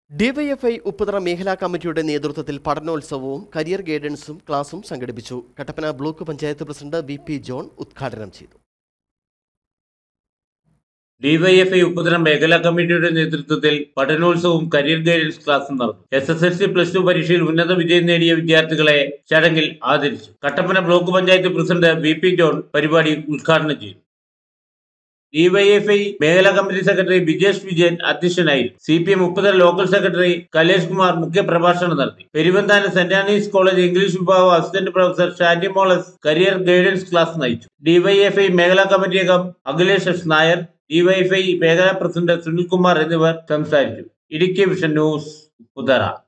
DYFI Upputhara മേഖലാ കമ്മിറ്റിയുടെ നേതൃത്വത്തിൽ പഠനോത്സവവും കരിയർ ഗൈഡൻസും ക്ലാസും സംഘടിപ്പിച്ചു Kattappana block panchayat president V P John ഉദ്ഘാടനം ചെയ്തു ഡിവൈഎഫ്ഐ ഉപ്പുതറ മേഖലാ കമ്മിറ്റിയുടെ നേതൃത്വത്തിൽ പഠനോത്സവവും കരിയർ ഗൈഡൻസ് ക്ലാസും നടന്നു S S L C plus two പരീക്ഷയിൽ ഉന്നത വിജയം നേടിയ വിദ്യാർത്ഥികളെ ചടങ്ങിൽ ആദരിച്ചു Kattappana block panchayat president V P John പരിപാടി ഉദ്ഘാടനം ചെയ്തു ഡിവൈഎഫ്ഐ മേഖലാ കമ്മിറ്റി സെക്രട്ടറി ബിജേഷ് വിജയൻ അധ്യക്ഷനായിരുന്നു C P M Upputhara local secretary Kalesh Kumar മുഖ്യപ്രഭാഷണം നടത്തി Peruvanthanam saint Anne's college English വിഭാഗം അസിസ്റ്റന്റ് പ്രൊഫസർ ഷാജി മോളസ് കരിയർ ഗൈഡൻസ് ക്ലാസ് നയിച്ചു ഡിവൈഎഫ്ഐ മേഖലാ കമ്മിറ്റി അംഗം അഖിലേഷ് എസ് നായർ ഡിവൈഎഫ്ഐ മേഖലാ പ്രസിഡന്റ് സുനിൽകുമാർ എന്നിവർ സംസാരിച്ചു ഇടുക്കി വിഷൻ ന്യൂസ് ഉപ്പുതറ